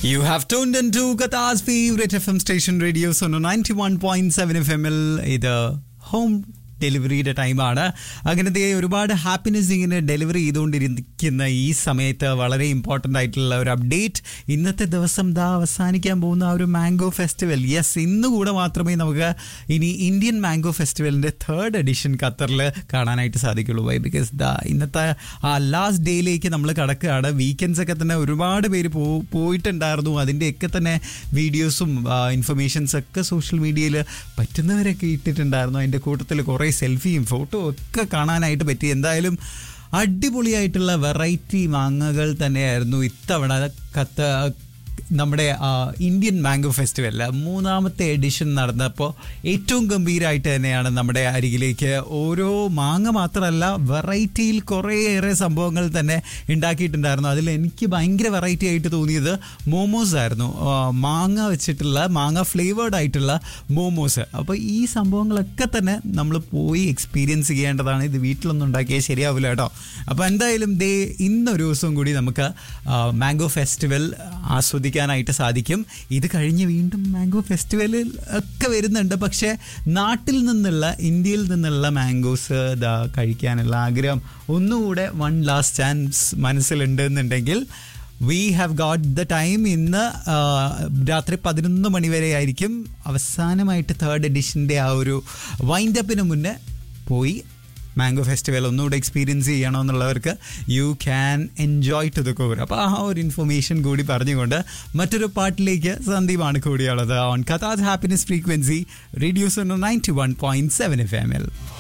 You have tuned into Qatar's favorite FM station radio Sono 91.7 FM ൽ ഇത് home ഡെലിവറിയുടെ ടൈമാണ് അങ്ങനത്തെ ഒരുപാട് ഹാപ്പിനെസ് ഇങ്ങനെ ഡെലിവറി ചെയ്തുകൊണ്ടിരിക്കുന്ന ഈ സമയത്ത് വളരെ ഇമ്പോർട്ടൻ്റ് ആയിട്ടുള്ള ഒരു അപ്ഡേറ്റ് ഇന്നത്തെ ദിവസം ദാ അവസാനിക്കാൻ പോകുന്ന ആ ഒരു മാംഗോ ഫെസ്റ്റിവൽ യെസ് ഇന്ന് കൂടെ മാത്രമേ നമുക്ക് ഇനി ഇന്ത്യൻ മാംഗോ ഫെസ്റ്റിവലിൻ്റെ തേർഡ് എഡിഷൻ ഖത്തറിൽ കാണാനായിട്ട് സാധിക്കുള്ളൂ വൈ ബിക്കോസ് ദാ ഇന്നത്തെ ആ ലാസ്റ്റ് ഡേയിലേക്ക് നമ്മൾ കടക്കുകയാണ് വീക്കെൻഡ്സ് ഒക്കെ തന്നെ ഒരുപാട് പേര് പോ പോയിട്ടുണ്ടായിരുന്നു അതിൻ്റെയൊക്കെ തന്നെ വീഡിയോസും ഇൻഫർമേഷൻസ് ഒക്കെ സോഷ്യൽ മീഡിയയിൽ പറ്റുന്നവരൊക്കെ ഇട്ടിട്ടുണ്ടായിരുന്നു അതിൻ്റെ കൂട്ടത്തിൽ കുറേ സെൽഫിയും ഫോട്ടോ ഒക്കെ കാണാനായിട്ട് പറ്റി എന്തായാലും അടിപൊളിയായിട്ടുള്ള വെറൈറ്റി മാങ്ങകൾ തന്നെയായിരുന്നു ഇത്തവണ കത്ത് നമ്മുടെ ആ, ഇന്ത്യൻ മാംഗോ ഫെസ്റ്റിവൽ മൂന്നാമത്തെ എഡിഷൻ നടന്നപ്പോൾ ഏറ്റവും ഗംഭീരമായിട്ട് തന്നെയാണ് നമ്മുടെ അരികിലേക്ക് ഓരോ മാങ്ങ മാത്രമല്ല വെറൈറ്റിയിൽ കുറേയേറെ സംഭവങ്ങൾ തന്നെ ഉണ്ടാക്കിയിട്ടുണ്ടായിരുന്നു അതിൽ എനിക്ക് ഭയങ്കര വെറൈറ്റി ആയിട്ട് തോന്നിയത് മോമോസ് ആയിരുന്നു ആ, മാങ്ങ വെച്ചിട്ടുള്ള മാങ്ങ ഫ്ലേവേർഡ് ആയിട്ടുള്ള മോമോസ് അപ്പോൾ ഈ സംഭവങ്ങളൊക്കെ തന്നെ നമ്മൾ പോയി എക്സ്പീരിയൻസ് ചെയ്യേണ്ടതാണ് ഇത് വീട്ടിലൊന്നും ഉണ്ടാക്കിയാൽ ശരിയാവില്ല കേട്ടോ അപ്പോൾ എന്തായാലും ദേ ഇന്നൊരു ദിവസം കൂടി നമുക്ക് മാംഗോ ഫെസ്റ്റിവൽ ആസ്വദിക്കാനായിട്ട് സാധിക്കും ഇത് കഴിഞ്ഞ് വീണ്ടും മാംഗോ ഫെസ്റ്റിവലിൽ ഒക്കെ വരുന്നുണ്ട് പക്ഷേ നാട്ടിൽ നിന്നുള്ള ഇന്ത്യയിൽ നിന്നുള്ള മാംഗോസ് ഇതാ കഴിക്കാനുള്ള ആഗ്രഹം ഒന്നുകൂടെ വൺ ലാസ്റ്റ് ചാൻസ് മനസ്സിലുണ്ട് എന്നുണ്ടെങ്കിൽ we have got the time ഇന്ന് ആ, രാത്രി പതിനൊന്ന് മണി വരെ ആയിരിക്കും അവസാനമായിട്ട് തേർഡ് എഡിഷൻ്റെ ആ ഒരു വൈൻഡപ്പിന് മുന്നേ പോയി മാംഗോ ഫെസ്റ്റിവൽ ഒന്നുകൂടെ എക്സ്പീരിയൻസ് ചെയ്യണമെന്നുള്ളവർക്ക് you can enjoy to the core അപ്പോൾ ആ ഒരു ഇൻഫർമേഷൻ കൂടി പറഞ്ഞുകൊണ്ട് മറ്റൊരു പാട്ടിലേക്ക് സന്ദീപാണ് കൂടിയുള്ളത് ഓൺ കഥാസ് happiness frequency radio's ninety one point seven F M L